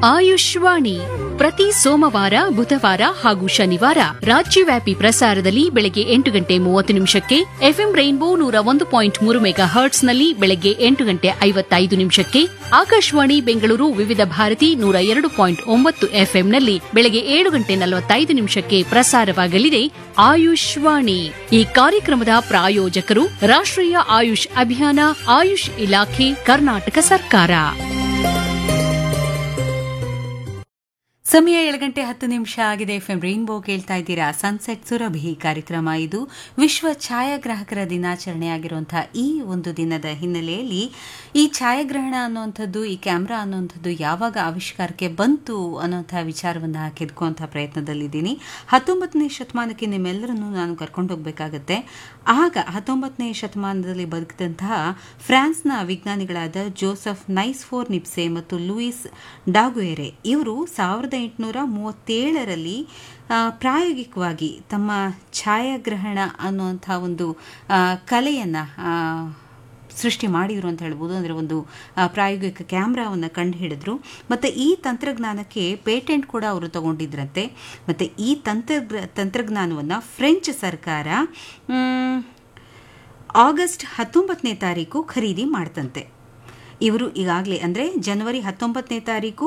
ಆಯುಷ್ವಾಣಿ ಪ್ರತಿ ಸೋಮವಾರ ಬುಧವಾರ ಹಾಗೂ ಶನಿವಾರ ರಾಜ್ಯವ್ಯಾಪಿ ಪ್ರಸಾರದಲ್ಲಿ ಬೆಳಗ್ಗೆ ಎಂಟು ಗಂಟೆ ಮೂವತ್ತು ನಿಮಿಷಕ್ಕೆ ಎಫ್ಎಂ ರೈನ್ಬೋ ನೂರ ಒಂದು ಪಾಯಿಂಟ್ ಮೂರು ಮೆಗಾ ಹರ್ಟ್ಸ್ನಲ್ಲಿ ಬೆಳಗ್ಗೆ ಎಂಟು ಗಂಟೆ ಐವತ್ತೈದು ನಿಮಿಷಕ್ಕೆ ಆಕಾಶವಾಣಿ ಬೆಂಗಳೂರು ವಿವಿಧ ಭಾರತಿ ನೂರ ಎರಡು ಪಾಯಿಂಟ್ ಒಂಬತ್ತು ಎಫ್ಎಂನಲ್ಲಿ ಬೆಳಗ್ಗೆ ಏಳು ಗಂಟೆ ನಲವತ್ತೈದು ನಿಮಿಷಕ್ಕೆ ಪ್ರಸಾರವಾಗಲಿದೆ ಆಯುಷ್ವಾಣಿ ಈ ಕಾರ್ಯಕ್ರಮದ ಪ್ರಾಯೋಜಕರು ರಾಷ್ಟ್ರೀಯ ಆಯುಷ್ ಅಭಿಯಾನ ಆಯುಷ್ ಇಲಾಖೆ ಕರ್ನಾಟಕ ಸರ್ಕಾರ ಸಮಯ ಏಳು ಗಂಟೆ ಹತ್ತು ನಿಮಿಷ ಆಗಿದೆ ಎಫ್ ಎಂ ರೈನ್ಬೋ ಕೇಳ್ತಾ ಇದ್ದೀರಾ ಸನ್ಸೆಟ್ ಸುರಭಿ ಕಾರ್ಯಕ್ರಮ ಇದು ವಿಶ್ವ ಛಾಯಾಗ್ರಾಹಕರ ದಿನಾಚರಣೆ ಆಗಿರುವಂತಹ ಈ ಒಂದು ದಿನದ ಹಿನ್ನೆಲೆಯಲ್ಲಿ ಈ ಛಾಯಾಗ್ರಹಣ ಅನ್ನುವಂಥದ್ದು ಈ ಕ್ಯಾಮ್ರಾ ಅನ್ನುವಂಥದ್ದು ಯಾವಾಗ ಆವಿಷ್ಕಾರಕ್ಕೆ ಬಂತು ಅನ್ನೋಂಥ ವಿಚಾರವನ್ನು ಹಾಕಿದ್ಕುವಂಥ ಪ್ರಯತ್ನದಲ್ಲಿದ್ದೀನಿ ಹತ್ತೊಂಬತ್ತನೇ ಶತಮಾನಕ್ಕೆ ನಿಮ್ಮೆಲ್ಲರನ್ನು ನಾನು ಕರ್ಕೊಂಡು ಹೋಗಬೇಕಾಗತ್ತೆ ಆಗ ಹತ್ತೊಂಬತ್ತನೇ ಶತಮಾನದಲ್ಲಿ ಬದುಕಿದಂತಹ ಫ್ರಾನ್ಸ್ನ ವಿಜ್ಞಾನಿಗಳಾದ ಜೋಸೆಫ್ ನೈಸ್ಫೋರ್ ನಿಪ್ಸೆ ಮತ್ತು ಲೂಯಿಸ್ ಡಾಗುಯರೆ ಇವರು ಸಾವಿರದ ಎಂಟುನೂರ ಮೂವತ್ತೇಳರಲ್ಲಿ ಪ್ರಾಯೋಗಿಕವಾಗಿ ತಮ್ಮ ಛಾಯಾಗ್ರಹಣ ಅನ್ನುವಂಥ ಒಂದು ಕಲೆಯನ್ನು ಸೃಷ್ಟಿ ಮಾಡಿದರು ಅಂತ ಹೇಳ್ಬೋದು ಅಂದರೆ ಒಂದು ಪ್ರಾಯೋಗಿಕ ಕ್ಯಾಮ್ರಾವನ್ನು ಕಂಡು ಹಿಡಿದ್ರು ಮತ್ತು ಈ ತಂತ್ರಜ್ಞಾನಕ್ಕೆ ಪೇಟೆಂಟ್ ಕೂಡ ಅವರು ತಗೊಂಡಿದ್ರಂತೆ ಮತ್ತು ಈ ತಂತ್ರಜ್ಞ ತಂತ್ರಜ್ಞಾನವನ್ನು ಫ್ರೆಂಚ್ ಸರ್ಕಾರ ಆಗಸ್ಟ್ ಹತ್ತೊಂಬತ್ತನೇ ತಾರೀಕು ಖರೀದಿ ಮಾಡ್ತಂತೆ ಇವರು ಈಗಾಗಲೇ ಅಂದರೆ ಜನವರಿ ಹತ್ತೊಂಬತ್ತನೇ ತಾರೀಕು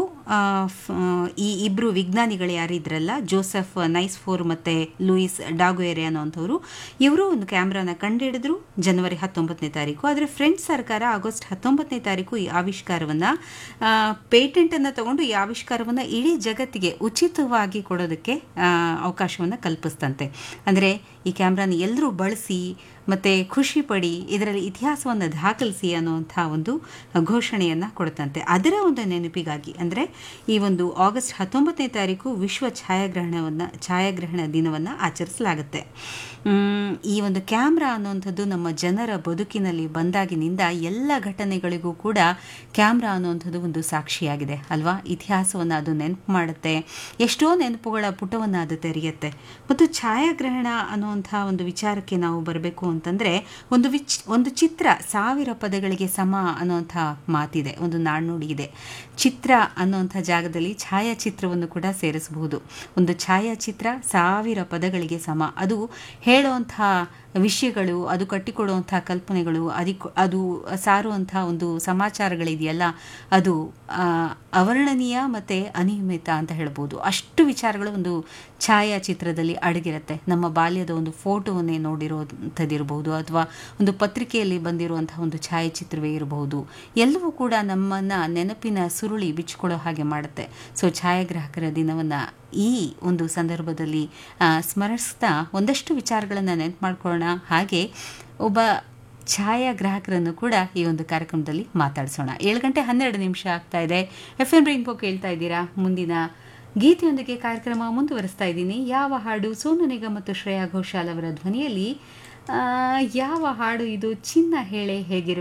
ಈ ಇಬ್ಬರು ವಿಜ್ಞಾನಿಗಳು ಯಾರಿದ್ರಲ್ಲ ಜೋಸೆಫ್ ನೈಸ್ಫೋರ್ ಮತ್ತು ಲೂಯಿಸ್ ಡಾಗೋಯರೆ ಅನ್ನೋಂಥವ್ರು ಇವರು ಒಂದು ಕ್ಯಾಮ್ರಾನ ಕಂಡುಹಿಡಿದ್ರು ಜನವರಿ ಹತ್ತೊಂಬತ್ತನೇ ತಾರೀಕು ಆದರೆ ಫ್ರೆಂಚ್ ಸರ್ಕಾರ ಆಗಸ್ಟ್ ಹತ್ತೊಂಬತ್ತನೇ ತಾರೀಕು ಈ ಆವಿಷ್ಕಾರವನ್ನು ಪೇಟೆಂಟನ್ನು ತಗೊಂಡು ಈ ಆವಿಷ್ಕಾರವನ್ನು ಇಡೀ ಜಗತ್ತಿಗೆ ಉಚಿತವಾಗಿ ಕೊಡೋದಕ್ಕೆ ಅವಕಾಶವನ್ನು ಕಲ್ಪಿಸ್ತಂತೆ ಅಂದರೆ ಈ ಕ್ಯಾಮ್ರಾನ ಎಲ್ಲರೂ ಬಳಸಿ ಮತ್ತು ಖುಷಿ ಪಡಿ ಇದರಲ್ಲಿ ಇತಿಹಾಸವನ್ನು ದಾಖಲಿಸಿ ಅನ್ನುವಂಥ ಒಂದು ಘೋಷಣೆಯನ್ನು ಕೊಡುತ್ತಂತೆ ಅದರ ಒಂದು ನೆನಪಿಗಾಗಿ ಅಂದರೆ ಈ ಒಂದು ಆಗಸ್ಟ್ ಹತ್ತೊಂಬತ್ತನೇ ತಾರೀಕು ವಿಶ್ವ ಛಾಯಾಗ್ರಹಣವನ್ನು ಛಾಯಾಗ್ರಹಣ ದಿನವನ್ನು ಆಚರಿಸಲಾಗುತ್ತೆ ಈ ಒಂದು ಕ್ಯಾಮ್ರಾ ಅನ್ನುವಂಥದ್ದು ನಮ್ಮ ಜನರ ಬದುಕಿನಲ್ಲಿ ಬಂದಾಗಿನಿಂದ ಎಲ್ಲ ಘಟನೆಗಳಿಗೂ ಕೂಡ ಕ್ಯಾಮ್ರಾ ಅನ್ನುವಂಥದ್ದು ಒಂದು ಸಾಕ್ಷಿಯಾಗಿದೆ ಅಲ್ವಾ ಇತಿಹಾಸವನ್ನು ಅದು ನೆನಪು ಮಾಡುತ್ತೆ ಎಷ್ಟೋ ನೆನಪುಗಳ ಪುಟವನ್ನು ಅದು ತೆರೆಯುತ್ತೆ ಮತ್ತು ಛಾಯಾಗ್ರಹಣ ಅನ್ನುವಂಥ ಒಂದು ವಿಚಾರಕ್ಕೆ ನಾವು ಬರಬೇಕು ಅಂತಂದರೆ ಒಂದು ವಿಚ್ ಒಂದು ಚಿತ್ರ ಸಾವಿರ ಪದಗಳಿಗೆ ಸಮ ಅನ್ನುವಂಥ ಮಾತಿದೆ ಒಂದು ನಾಣ್ಣುಡಿ ಇದೆ ಚಿತ್ರ ಅನ್ನುವಂಥ ಜಾಗದಲ್ಲಿ ಛಾಯಾಚಿತ್ರವನ್ನು ಕೂಡ ಸೇರಿಸಬಹುದು ಒಂದು ಛಾಯಾಚಿತ್ರ ಸಾವಿರ ಪದಗಳಿಗೆ ಸಮ ಅದು ಹೇಳುವಂಥ ವಿಷಯಗಳು ಅದು ಕಟ್ಟಿಕೊಡುವಂಥ ಕಲ್ಪನೆಗಳು ಅದಕ್ಕೆ ಅದು ಸಾರುವಂಥ ಒಂದು ಸಮಾಚಾರಗಳಿದೆಯಲ್ಲ ಅದು ಅವರ್ಣನೀಯ ಮತ್ತು ಅನಿಯಮಿತ ಅಂತ ಹೇಳ್ಬೋದು ಅಷ್ಟು ವಿಚಾರಗಳು ಒಂದು ಛಾಯಾಚಿತ್ರದಲ್ಲಿ ಅಡಗಿರುತ್ತೆ ನಮ್ಮ ಬಾಲ್ಯದ ಒಂದು ಫೋಟೋವನ್ನೇ ನೋಡಿರೋಂಥದ್ದಿರಬಹುದು ಅಥವಾ ಒಂದು ಪತ್ರಿಕೆಯಲ್ಲಿ ಬಂದಿರುವಂಥ ಒಂದು ಛಾಯಾಚಿತ್ರವೇ ಇರಬಹುದು ಎಲ್ಲವೂ ಕೂಡ ನಮ್ಮನ್ನು ನೆನಪಿನ ಸುರುಳಿ ಬಿಚ್ಚಿಕೊಳ್ಳೋ ಹಾಗೆ ಮಾಡುತ್ತೆ ಸೊ ಛಾಯಾಗ್ರಾಹಕರ ದಿನವನ್ನು ಈ ಒಂದು ಸಂದರ್ಭದಲ್ಲಿ ಸ್ಮರಿಸ್ತಾ ಒಂದಷ್ಟು ವಿಚಾರಗಳನ್ನು ನೆನಪು ಮಾಡ್ಕೊಳ್ಳೋಣ ಹಾಗೆ ಒಬ್ಬ ಛಾಯಾಗ್ರಾಹಕರನ್ನು ಕೂಡ ಈ ಒಂದು ಕಾರ್ಯಕ್ರಮದಲ್ಲಿ ಮಾತಾಡಿಸೋಣ ಏಳು ಗಂಟೆ ಹನ್ನೆರಡು ನಿಮಿಷ ಆಗ್ತಾ ಇದೆ ಎಫ್ ಎನ್ ರೈನ್ಬೋ ಕೇಳ್ತಾ ಇದ್ದೀರಾ ಮುಂದಿನ ಗೀತೆಯೊಂದಿಗೆ ಕಾರ್ಯಕ್ರಮ ಮುಂದುವರಿಸ್ತಾ ಇದ್ದೀನಿ ಯಾವ ಹಾಡು ಸೋನು ನಿಗಮ್ ಮತ್ತು ಶ್ರೇಯಾ ಘೋಷಾಲ್ ಅವರ ಧ್ವನಿಯಲ್ಲಿ ಯಾವ ಹಾಡು ಇದು ಚಿನ್ನ ಹೇಳೆ ಹೇಗಿರು